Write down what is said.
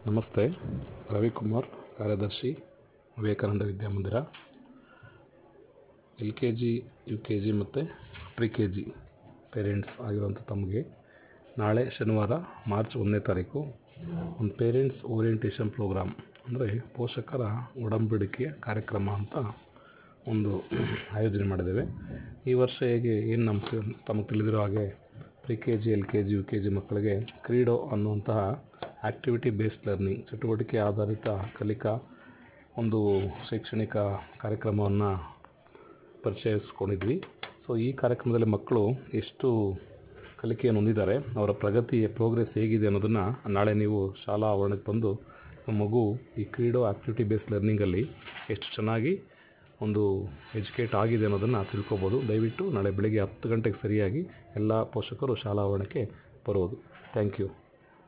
ನಮಸ್ತೆ ರವಿಕುಮಾರ್ ಕಾರ್ಯದರ್ಶಿ Vivekananda Vidyamandira L K G U K G ಮತ್ತು ಪ್ರಿ ಕೆ ಜಿ ಪೇರೆಂಟ್ಸ್ ಆಗಿರುವಂಥ ತಮಗೆ ನಾಳೆ ಶನಿವಾರ ಮಾರ್ಚ್ ಒಂದನೇ ತಾರೀಕು ಒಂದು ಪೇರೆಂಟ್ಸ್ ಓರಿಯೆಂಟೇಷನ್ ಪ್ರೋಗ್ರಾಮ್ ಅಂದರೆ ಪೋಷಕರ ಒಡಂಬಡಿಕೆಯ ಕಾರ್ಯಕ್ರಮ ಅಂತ ಒಂದು ಆಯೋಜನೆ ಮಾಡಿದ್ದೇವೆ ಈ ವರ್ಷ ಹೇಗೆ ಏನು ನಮ್ಗೆ ತಮಗೆ ತಿಳಿದಿರೋ ಹಾಗೆ pre K G L K G U K G ಮಕ್ಕಳಿಗೆ ಕ್ರೀಡೋ ಅನ್ನುವಂತಹ ಆ್ಯಕ್ಟಿವಿಟಿ ಬೇಸ್ಡ್ ಲರ್ನಿಂಗ್ ಚಟುವಟಿಕೆ ಆಧಾರಿತ ಕಲಿಕಾ ಒಂದು ಶೈಕ್ಷಣಿಕ ಕಾರ್ಯಕ್ರಮವನ್ನು ಪರಿಚಯಿಸ್ಕೊಂಡಿದ್ವಿ ಸೊ ಈ ಕಾರ್ಯಕ್ರಮದಲ್ಲಿ ಮಕ್ಕಳು ಎಷ್ಟು ಕಲಿಕೆಯನ್ನು ಹೊಂದಿದ್ದಾರೆ ಅವರ ಪ್ರಗತಿ ಪ್ರೋಗ್ರೆಸ್ ಹೇಗಿದೆ ಅನ್ನೋದನ್ನು ನಾಳೆ ನೀವು ಶಾಲಾ ಆವರಣಕ್ಕೆ ಬಂದು ನಿಮ್ಮ ಮಗು ಈ ಕ್ರೀಡೋ ಆ್ಯಕ್ಟಿವಿಟಿ ಬೇಸ್ಡ್ ಲರ್ನಿಂಗಲ್ಲಿ ಎಷ್ಟು ಚೆನ್ನಾಗಿ ಒಂದು ಎಜುಕೇಟ್ ಆಗಿದೆ ಅನ್ನೋದನ್ನು ತಿಳ್ಕೊಬೋದು ದಯವಿಟ್ಟು ನಾಳೆ ಬೆಳಗ್ಗೆ ಹತ್ತು ಗಂಟೆಗೆ ಸರಿಯಾಗಿ ಎಲ್ಲ ಪೋಷಕರು ಶಾಲಾ ಆವರಣಕ್ಕೆ ಬರುವುದು ಥ್ಯಾಂಕ್ ಯು